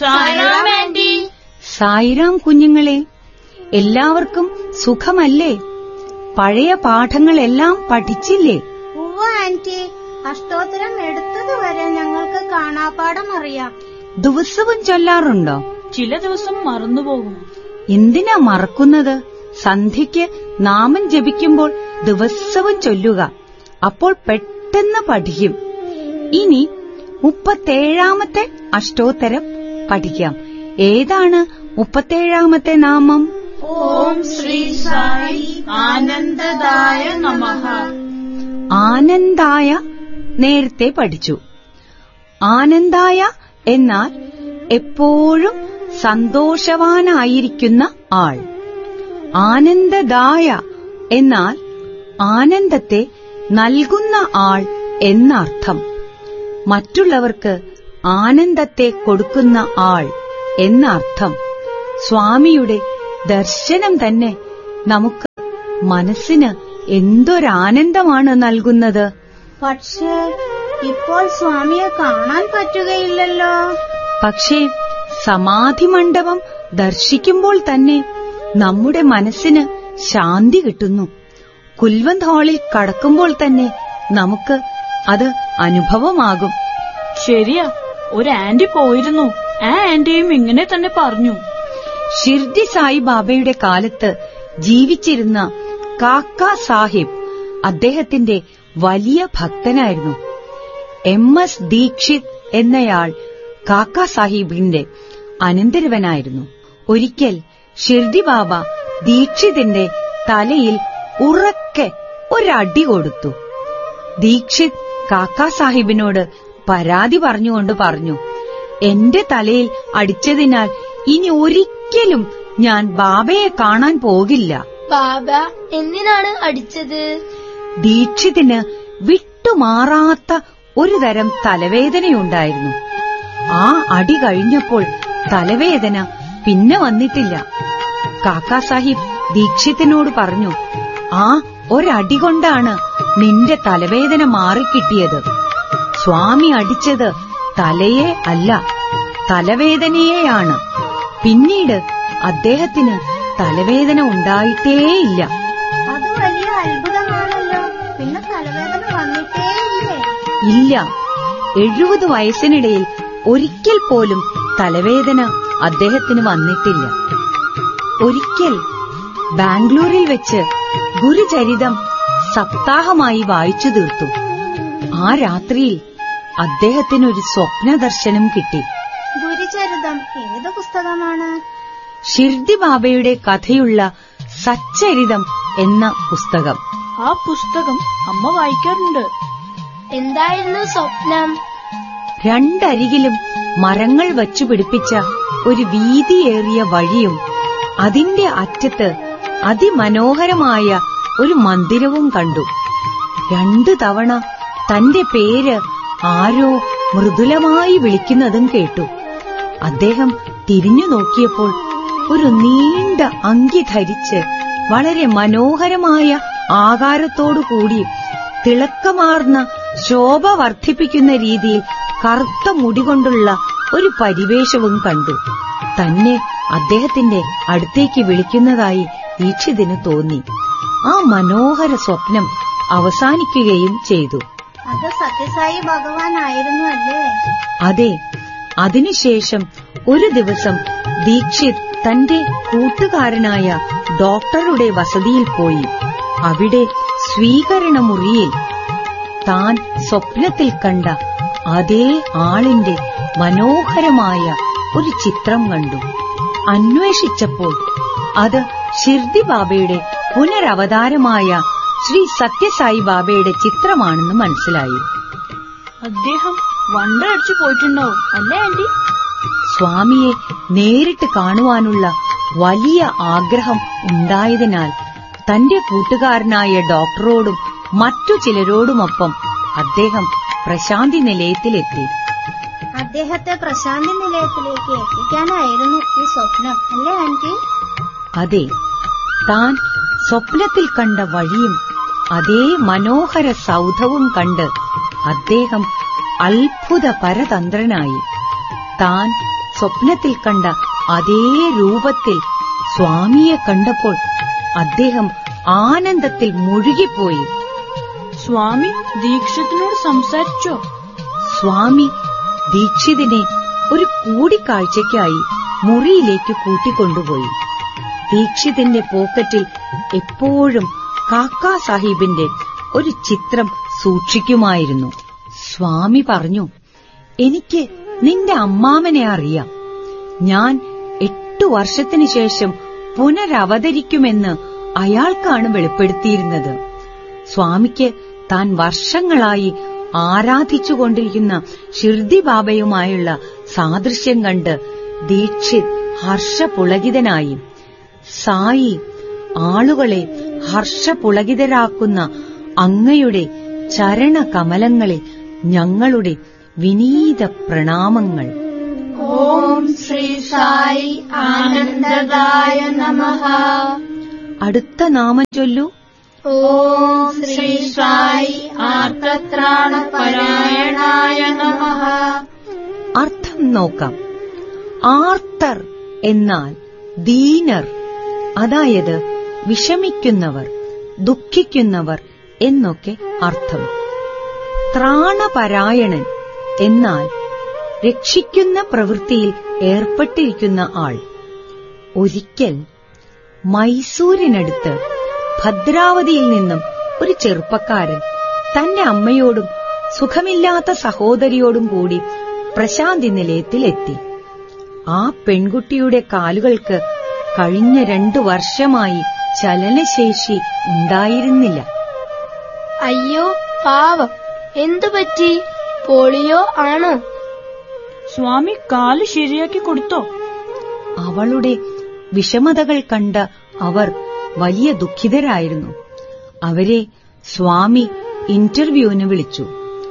Sairam anti Sai Ram കുഞ്ഞുങ്ങളെ എല്ലാവർക്കും സുഖമല്ലേ പഴയ പാഠങ്ങളെല്ലാം പഠിച്ചില്ലേ ഉവ്വ ആന്റി അഷ്ടോത്തരം എടുത്തതുവരെ ഞങ്ങൾക്ക് കാണാപ്പാടം അറിയാം ദിവസവും ചൊല്ലാറുണ്ടോ ചില ദിവസം മറന്നുപോകും എന്തിനാ മറക്കുന്നത് സന്ധ്യയ്ക്ക് നാമം ജപിക്കുമ്പോൾ ദിവസവും ചൊല്ലുക അപ്പോൾ പെട്ടെന്ന് പഠിക്കും ഇനി മുപ്പത്തേഴാമത്തെ അഷ്ടോത്തരം പഠിക്കാം ഏതാണ് മുപ്പത്തേഴാമത്തെ നാമം ഓം ശ്രീ സായി ആനന്ദദായ നമഃ ആനന്ദായ നേരത്തെ പഠിച്ചു ആനന്ദായ എന്നാൽ എപ്പോഴും സന്തോഷവാനായിരിക്കുന്ന ആൾ ആനന്ദദായ എന്നാൽ ആനന്ദത്തെ നൽകുന്ന ആൾ എന്നർത്ഥം മറ്റുള്ളവർക്ക് ആനന്ദത്തെ കൊടുക്കുന്ന ആൾ എന്നർത്ഥം സ്വാമിയുടെ ദർശനം തന്നെ നമുക്ക് മനസ്സിന് എന്തൊരാനന്ദമാണ് നൽകുന്നത് പക്ഷേ ഇപ്പോൾ സ്വാമിയെ കാണാൻ പറ്റുകയില്ലല്ലോ പക്ഷേ സമാധി മണ്ഡപം ദർശിക്കുമ്പോൾ തന്നെ നമ്മുടെ മനസ്സിന് ശാന്തി കിട്ടുന്നു കുൽവന്ത് ഹാളിൽ കടക്കുമ്പോൾ തന്നെ നമുക്ക് അത് അനുഭവമാകും ശരിയാ ഒരു ആന്റി പോയിരുന്നു ആ ആന്റിയും ഇങ്ങനെ തന്നെ പറഞ്ഞു ഷിർഡി സായിബാബയുടെ കാലത്ത് ജീവിച്ചിരുന്ന കാക്ക സാഹിബ് അദ്ദേഹത്തിന്റെ വലിയ ഭക്തനായിരുന്നു എം എസ് ദീക്ഷിത് എന്നയാൾ കാക്ക സാഹിബിന്റെ അനന്തരവനായിരുന്നു ഒരിക്കൽ ഷിർഡി ബാബ ദീക്ഷിതിന്റെ തലയിൽ ഉറക്കെ ഒരടി കൊടുത്തു ദീക്ഷിത് കാക്ക സാഹിബിനോട് പരാതി പറഞ്ഞുകൊണ്ട് പറഞ്ഞു എന്റെ തലയിൽ അടിച്ചതിനാൽ ഇനി ഒരിക്കലും ഞാൻ ബാബയെ കാണാൻ പോകില്ല ബാബ എന്തിനാണ് അടിച്ചത് ദീക്ഷിതിന് വിട്ടുമാറാത്ത ഒരു തരം തലവേദനയുണ്ടായിരുന്നു ആ അടി കഴിഞ്ഞപ്പോൾ തലവേദന പിന്നെ വന്നിട്ടില്ല കാക്കാ സാഹിബ് ദീക്ഷിത്തിനോട് പറഞ്ഞു ആ ഒരടി കൊണ്ടാണ് നിന്റെ തലവേദന മാറിക്കിട്ടിയത് സ്വാമി അടിച്ചത് തലയെ അല്ല തലവേദനയെയാണ് പിന്നീട് അദ്ദേഹത്തിന് തലവേദന ഉണ്ടായിട്ടേയില്ല അത് വലിയ അത്ഭുതമാണല്ലോ പിന്നെ തലവേദന വന്നിട്ടേയില്ലേ ഇല്ല എഴുപത് വയസ്സിനിടയിൽ ഒരിക്കൽ പോലും തലവേദന അദ്ദേഹത്തിന് വന്നിട്ടില്ല ഒരിക്കൽ ബാംഗ്ലൂരിൽ വെച്ച് ഗുരുചരിതം സപ്താഹമായി വായിച്ചു തീർത്തു ആ രാത്രിയിൽ അദ്ദേഹത്തിനൊരു സ്വപ്നദർശനം കിട്ടി ഗുരുചരിതം ഏത് പുസ്തകമാണ് ഷിർദി ബാബയുടെ കഥയുള്ള സച്ചരിതം എന്ന പുസ്തകം ആ പുസ്തകം അമ്മ വായിക്കാറുണ്ട് എന്തായിരുന്നു സ്വപ്നം രണ്ടരികിലും മരങ്ങൾ വച്ചു പിടിപ്പിച്ച ഒരു വീതിയേറിയ വഴിയും അതിന്റെ അറ്റത്ത് അതിമനോഹരമായ ഒരു മന്ദിരവും കണ്ടു രണ്ടു തവണ തന്റെ പേര് ആരോ മൃദുലമായി വിളിക്കുന്നതും കേട്ടു അദ്ദേഹം തിരിഞ്ഞു നോക്കിയപ്പോൾ ഒരു നീണ്ട അങ്കി ധരിച്ച് വളരെ മനോഹരമായ ആകാരത്തോടു കൂടി തിളക്കമാർന്ന ശോഭ വർദ്ധിപ്പിക്കുന്ന രീതിയിൽ കറുത്ത മുടി കൊണ്ടുള്ള ഒരു പരിവേഷവും കണ്ടു തന്നെ അദ്ദേഹത്തിന്റെ അടുത്തേക്ക് വിളിക്കുന്നതായി ഈക്ഷിതിന് തോന്നി ആ മനോഹര സ്വപ്നം അവസാനിക്കുകയും ചെയ്തു അത് സത്യസായി ഭഗവാനായിരുന്നു അല്ലേ അതെ അതിനുശേഷം ഒരു ദിവസം ദീക്ഷിത് തന്റെ കൂട്ടുകാരനായ ഡോക്ടറുടെ വസതിയിൽ പോയി അവിടെ സ്വീകരണ മുറിയിൽ താൻ സ്വപ്നത്തിൽ കണ്ട അതേ ആളിന്റെ മനോഹരമായ ഒരു ചിത്രം കണ്ടു അന്വേഷിച്ചപ്പോൾ അത് ഷിർദി ബാബയുടെ പുനരവതാരമായ ശ്രീ സത്യസായി ബാബയുടെ ചിത്രമാണെന്ന് മനസ്സിലായി അദ്ദേഹം വണ്ടടിച്ചു പോയിട്ടുണ്ടാവും അല്ലേ ആന്റി സ്വാമിയെ നേരിട്ട് കാണുവാനുള്ള വലിയ ആഗ്രഹം ഉണ്ടായതിനാൽ തന്റെ കൂട്ടുകാരനായ ഡോക്ടറോടും മറ്റു ചിലരോടുമൊപ്പം അദ്ദേഹം പ്രശാന്തി നിലയത്തിലെത്തി അദ്ദേഹത്തെ പ്രശാന്തി നിലയത്തിലേക്ക് എത്തിക്കാനായിരുന്നു ഈ സ്വപ്നം അല്ലേ ആന്റി അതെ താൻ സ്വപ്നത്തിൽ കണ്ട വഴിയും അതേ മനോഹര സൗധവും കണ്ട് അദ്ദേഹം അത്ഭുത പരതന്ത്രനായി താൻ സ്വപ്നത്തിൽ കണ്ട അതേ രൂപത്തിൽ സ്വാമിയെ കണ്ടപ്പോൾ അദ്ദേഹം ആനന്ദത്തിൽ മുഴുകിപ്പോയി സ്വാമി ദീക്ഷത്തിനോട് സംസാരിച്ചോ സ്വാമി ദീക്ഷിതിനെ ഒരു കൂടിക്കാഴ്ചയ്ക്കായി മുറിയിലേക്ക് കൂട്ടിക്കൊണ്ടുപോയി ദീക്ഷിതിന്റെ പോക്കറ്റിൽ എപ്പോഴും കാക്കാ സാഹിബിന്റെ ഒരു ചിത്രം സൂക്ഷിക്കുമായിരുന്നു സ്വാമി പറഞ്ഞു എനിക്ക് നിന്റെ അമ്മാമനെ അറിയാം ഞാൻ എട്ടു വർഷത്തിനു ശേഷം പുനരവതരിക്കുമെന്ന് അയാൾക്കാണ് വെളിപ്പെടുത്തിയിരുന്നത് സ്വാമിക്ക് താൻ വർഷങ്ങളായി ആരാധിച്ചുകൊണ്ടിരിക്കുന്ന ഷിർദി ബാബയുമായുള്ള സാദൃശ്യം കണ്ട് ദീക്ഷിത് ഹർഷപുളകിതനായി സായി ആളുകളെ ഹർഷപുളകിതരാക്കുന്ന അങ്ങയുടെ ചരണകമലങ്ങളിൽ ഞങ്ങളുടെ വിനീത പ്രണാമങ്ങൾ ഓം ശ്രീ സായി ആനന്ദദായ നമഃ അടുത്ത നാമം ചൊല്ലൂ ഓം ശ്രീ സായി ആർത്തത്രാണപരായണായ നമഃ അർത്ഥം നോക്കാം ആർത്തർ എന്നാൽ ദീനർ അതായത് വിഷമിക്കുന്നവർ ദുഃഖിക്കുന്നവർ എന്നൊക്കെ അർത്ഥം ത്രാണപരായണൻ എന്നാൽ രക്ഷിക്കുന്ന പ്രവൃത്തിയിൽ ഏർപ്പെട്ടിരിക്കുന്ന ആൾ ഒരിക്കൽ മൈസൂരിനടുത്ത് ഭദ്രാവതിയിൽ നിന്നും ഒരു ചെറുപ്പക്കാരൻ തന്റെ അമ്മയോടും സുഖമില്ലാത്ത സഹോദരിയോടും കൂടി പ്രശാന്തി നിലയത്തിലെത്തി ആ പെൺകുട്ടിയുടെ കാലുകൾക്ക് കഴിഞ്ഞ രണ്ടു വർഷമായി ചലനശേഷി ഉണ്ടായിരുന്നില്ല അയ്യോ പാവം എന്തു പറ്റി പോളിയോ ആണോ സ്വാമി കാല് ശരിയാക്കി കൊടുത്തോ അവളുടെ വിഷമതകൾ കണ്ട അവർ വലിയ ദുഃഖിതരായിരുന്നു അവരെ സ്വാമി ഇന്റർവ്യൂവിന് വിളിച്ചു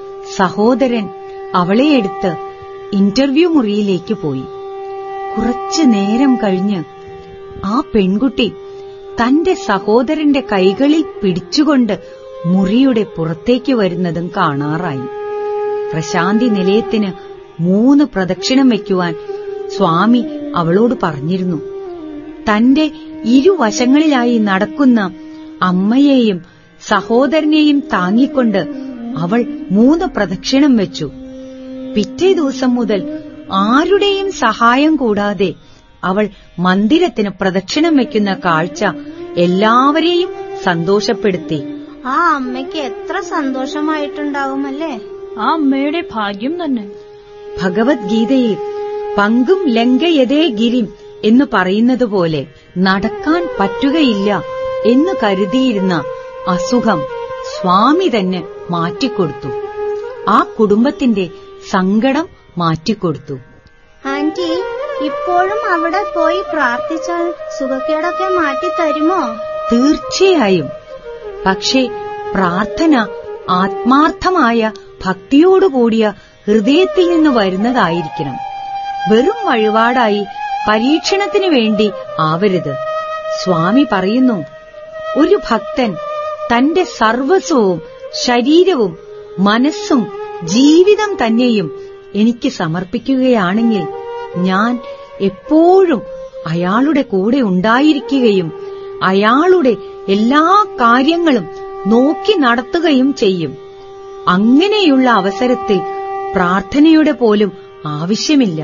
സഹോദരൻ അവളെ എടുത്ത് ഇന്റർവ്യൂ മുറിയിലേക്ക് പോയി കുറച്ചു നേരം കഴിഞ്ഞ് ആ പെൺകുട്ടി തന്റെ സഹോദരന്റെ കൈകളിൽ പിടിച്ചുകൊണ്ട് മുറിയുടെ പുറത്തേക്ക് വരുന്നതും കാണാറായി പ്രശാന്തി നിലയത്തിന് മൂന്ന് പ്രദക്ഷിണം വയ്ക്കുവാൻ സ്വാമി അവളോട് പറഞ്ഞിരുന്നു തന്റെ ഇരുവശങ്ങളിലായി നടക്കുന്ന അമ്മയെയും സഹോദരനെയും താങ്ങിക്കൊണ്ട് അവൾ മൂന്ന് പ്രദക്ഷിണം വെച്ചു പിറ്റേ ദിവസം മുതൽ ആരുടെയും സഹായം കൂടാതെ അവൾ മന്ദിരത്തിന് പ്രദക്ഷിണം വെക്കുന്ന കാഴ്ച എല്ലാവരെയും സന്തോഷപ്പെടുത്തി ആ അമ്മയ്ക്ക് എത്ര സന്തോഷമായിട്ടുണ്ടാവുമല്ലേ ആ അമ്മയുടെ ഭാഗ്യം തന്നെ ഭഗവത്ഗീതയിൽ പങ്കും ലംഘയതേ ഗിരിം എന്ന് പറയുന്നത് പോലെ നടക്കാൻ പറ്റുകയില്ല എന്ന് കരുതിയിരുന്ന അസുഖം സ്വാമി തന്നെ മാറ്റിക്കൊടുത്തു ആ കുടുംബത്തിന്റെ സങ്കടം മാറ്റിക്കൊടുത്തു ആന്റി ഇപ്പോഴും അവിടെ പോയി പ്രാർത്ഥിച്ചാൽ സുഖക്കേടൊക്കെ മാറ്റി തരുമോ തീർച്ചയായും പക്ഷേ പ്രാർത്ഥന ആത്മാർത്ഥമായ ഭക്തിയോടുകൂടിയ ഹൃദയത്തിൽ നിന്ന് വരുന്നതായിരിക്കണം വെറും വഴിപാടായി പരീക്ഷണത്തിനു വേണ്ടി ആവരുത് സ്വാമി പറയുന്നു ഒരു ഭക്തൻ തന്റെ സർവസ്വവും ശരീരവും മനസ്സും ജീവിതം തന്നെയും എനിക്ക് സമർപ്പിക്കുകയാണെങ്കിൽ ഞാൻ എപ്പോഴും അയാളുടെ കൂടെ ഉണ്ടായിരിക്കുകയും അയാളുടെ എല്ലാ കാര്യങ്ങളും നോക്കി നടത്തുകയും ചെയ്യും അങ്ങനെയുള്ള അവസരത്തിൽ പ്രാർത്ഥനയുടെ പോലും ആവശ്യമില്ല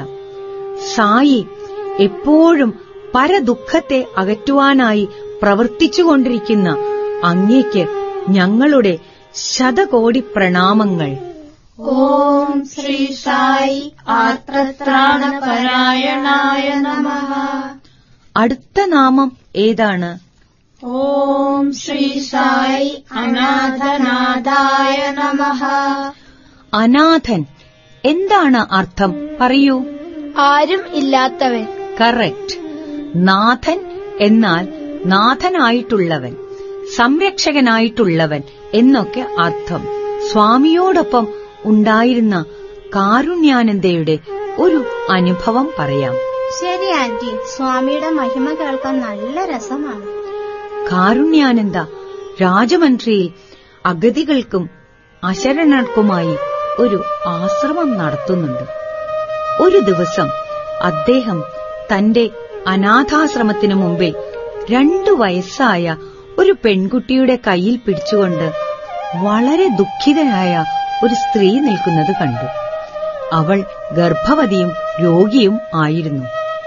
സായി എപ്പോഴും പരദുഃഖത്തെ അകറ്റുവാനായി പ്രവർത്തിച്ചുകൊണ്ടിരിക്കുന്ന അങ്ങേക്ക് ഞങ്ങളുടെ ശതകോടി പ്രണാമങ്ങൾ ഓം ശ്രീ സായി ആർത്തത്രാണപരായണായ നമഃ അടുത്ത നാമം ഏതാണ് ഓം ശ്രീ സായി അനാഥനാഥായ നമഃ അനാഥൻ എന്താണ് അർത്ഥം പറയൂ ആരും ഇല്ലാത്തവൻ കറക്റ്റ് നാഥൻ എന്നാൽ നാഥനായിട്ടുള്ളവൻ സംരക്ഷകനായിട്ടുള്ളവൻ എന്നൊക്കെ അർത്ഥം സ്വാമിയോടൊപ്പം ഉണ്ടായിരുന്ന കാരുണ്യാനന്ദയുടെ ഒരു അനുഭവം പറയാം ശരി ആന്റി സ്വാമിയുടെ മഹിമ കേൾക്കാൻ നല്ല രസമാണ് കാരുണ്യാനന്ദ രാജമന്ത്രിയിൽ അഗതികൾക്കും അശരണർക്കുമായി ഒരു ആശ്രമം നടത്തുന്നുണ്ട് ഒരു ദിവസം അദ്ദേഹം തന്റെ അനാഥാശ്രമത്തിനു മുമ്പിൽ രണ്ടു വയസ്സായ ഒരു പെൺകുട്ടിയുടെ കയ്യിൽ പിടിച്ചുകൊണ്ട് വളരെ ദുഃഖിതനായ ഒരു സ്ത്രീ നിൽക്കുന്നത് കണ്ടു അവൾ ഗർഭവതിയും രോഗിയും ആയിരുന്നു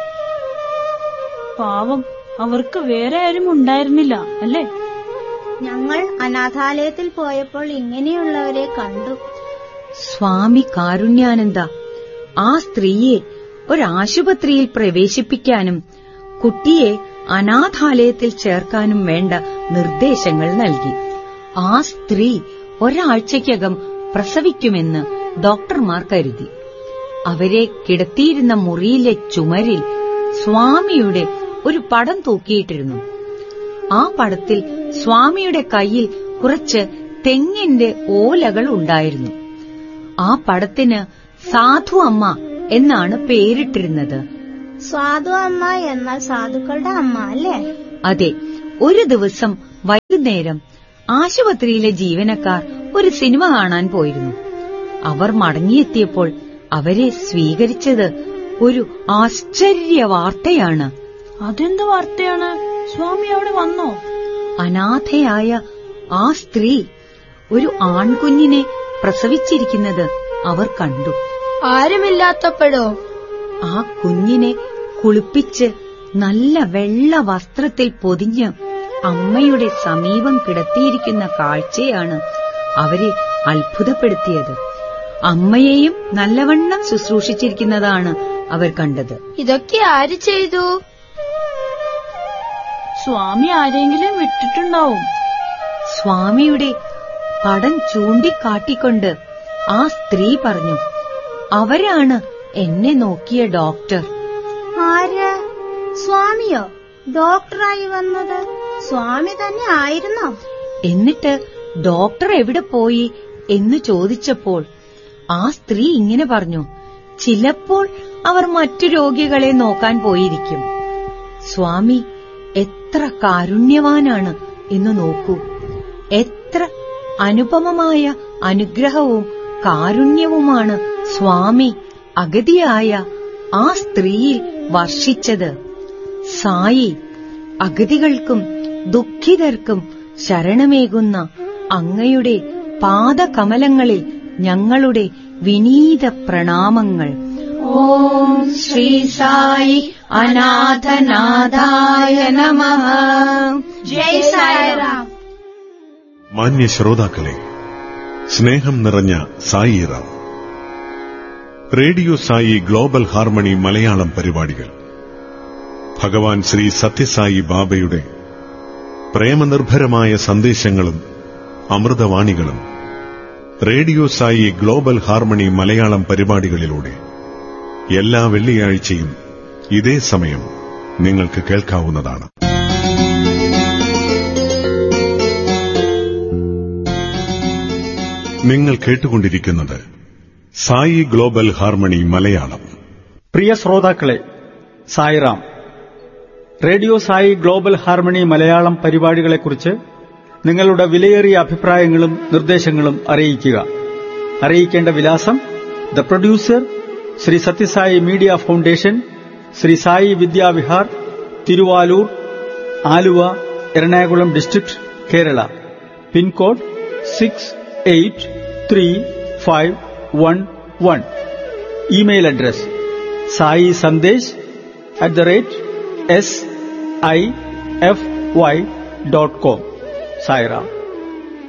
പാവം അവർക്ക് വേറെ ആരും ഉണ്ടായിരുന്നില്ല അല്ലേ ഞങ്ങൾ അനാഥാലയത്തിൽ പോയപ്പോൾ ഇങ്ങനെയുള്ളവരെ കണ്ടു സ്വാമി കാരുണ്യാനന്ദ ആ സ്ത്രീയെ ഒരാശുപത്രിയിൽ പ്രവേശിപ്പിക്കാനും കുട്ടിയെ അനാഥാലയത്തിൽ ചേർക്കാനും വേണ്ട നിർദ്ദേശങ്ങൾ നൽകി ആ സ്ത്രീ ഒരാഴ്ചയ്ക്കകം പ്രസവിക്കുമെന്ന് ഡോക്ടർമാർ കരുതി അവരെ കിടത്തിയിരുന്ന മുറിയിലെ ചുമരിൽ സ്വാമിയുടെ ഒരു പടം തൂക്കിയിട്ടിരുന്നു ആ പടത്തിൽ സ്വാമിയുടെ കയ്യിൽ കുറച്ച് തെങ്ങിന്റെ ഓലകൾ ഉണ്ടായിരുന്നു ആ പടത്തിന് സാധു അമ്മ എന്നാണ് പേരിട്ടിരുന്നത് സ്വാദു അമ്മ എന്നാൽ സാധുക്കളുടെ അമ്മ അല്ലേ അതെ ഒരു ദിവസം വൈകുന്നേരം ആശുപത്രിയിലെ ജീവനക്കാർ ഒരു സിനിമ കാണാൻ പോയിരുന്നു അവർ മടങ്ങിയെത്തിയപ്പോൾ അവരെ സ്വീകരിച്ചത് ഒരു ആശ്ചര്യ വാർത്തയാണ് അതെന്ത് വാർത്തയാണ് സ്വാമി അവിടെ വന്നോ അനാഥയായ ആ സ്ത്രീ ഒരു ആൺകുഞ്ഞിനെ പ്രസവിച്ചിരിക്കുന്നത് അവർ കണ്ടു ആരുമില്ലാത്തപ്പോഴോ ആ കുഞ്ഞിനെ കുളിപ്പിച്ച് നല്ല വെള്ള വസ്ത്രത്തിൽ പൊതിഞ്ഞ് അമ്മയുടെ സമീപം കിടത്തിയിരിക്കുന്ന കാഴ്ചയാണ് അവരെ അത്ഭുതപ്പെടുത്തിയത് അമ്മയെയും നല്ലവണ്ണം ശുശ്രൂഷിച്ചിരിക്കുന്നതാണ് അവർ കണ്ടത് ഇതൊക്കെ ആര് ചെയ്തു സ്വാമി ആരെങ്കിലും വിട്ടിട്ടുണ്ടാവും സ്വാമിയുടെ പടം ചൂണ്ടിക്കാട്ടിക്കൊണ്ട് ആ സ്ത്രീ പറഞ്ഞു അവരാണ് എന്നെ നോക്കിയ ഡോക്ടർ ആര് സ്വാമിയോ ഡോക്ടറായി വന്നത് സ്വാമി തന്നെ ആയിരുന്നോ എന്നിട്ട് ഡോക്ടർ എവിടെ പോയി എന്ന് ചോദിച്ചപ്പോൾ ആ സ്ത്രീ ഇങ്ങനെ പറഞ്ഞു ചിലപ്പോൾ അവർ മറ്റു രോഗികളെ നോക്കാൻ പോയിരിക്കും സ്വാമി എത്ര കാരുണ്യവാനാണ് എന്ന് നോക്കൂ എത്ര അനുപമമായ അനുഗ്രഹവും കാരുണ്യവുമാണ് സ്വാമി അഗതിയായ ആ സ്ത്രീയിൽ വർഷിച്ചത് സായി അഗതികൾക്കും ദുഃഖിതർക്കും ശരണമേകുന്ന അങ്ങയുടെ പാദകമലങ്ങളിൽ ഞങ്ങളുടെ വിനീത പ്രണാമങ്ങൾ ഓം ശ്രീ സായി അനാഥനാഥായ നമ ജയ് സായിറാം മാന്യ ശ്രോതാക്കളെ സ്നേഹം നിറഞ്ഞ Sairam radio Sai global harmony Malayalam പരിപാടികൾ ഭഗവാൻ ശ്രീ സത്യസായി ബാബയുടെ പ്രേമനിർഭരമായ സന്ദേശങ്ങളും അമൃതവാണികളും radio Sai global harmony Malayalam പരിപാടികളിലൂടെ എല്ലാ വെള്ളിയാഴ്ചയും ഇതേ സമയം നിങ്ങൾക്ക് കേൾക്കാവുന്നതാണ് നിങ്ങൾ കേട്ടുകൊണ്ടിരിക്കുന്നത് സായി ഗ്ലോബൽ ഹാർമണി മലയാളം പ്രിയ ശ്രോതാക്കളെ Sairam radio Sai global harmony Malayalam പരിപാടികളെക്കുറിച്ച് നിങ്ങളുടെ വിലയേറിയ അഭിപ്രായങ്ങളും നിർദ്ദേശങ്ങളും അറിയിക്കുക അറിയിക്കേണ്ട വിലാസം the producer Shri Sathya Sai media foundation Shri Sai Vidyavihar Thiruvalur Aluva Ernakulam district Kerala pincode six eight three five one one email address Sai Sandesh at the rate S I F Y dot com Sairam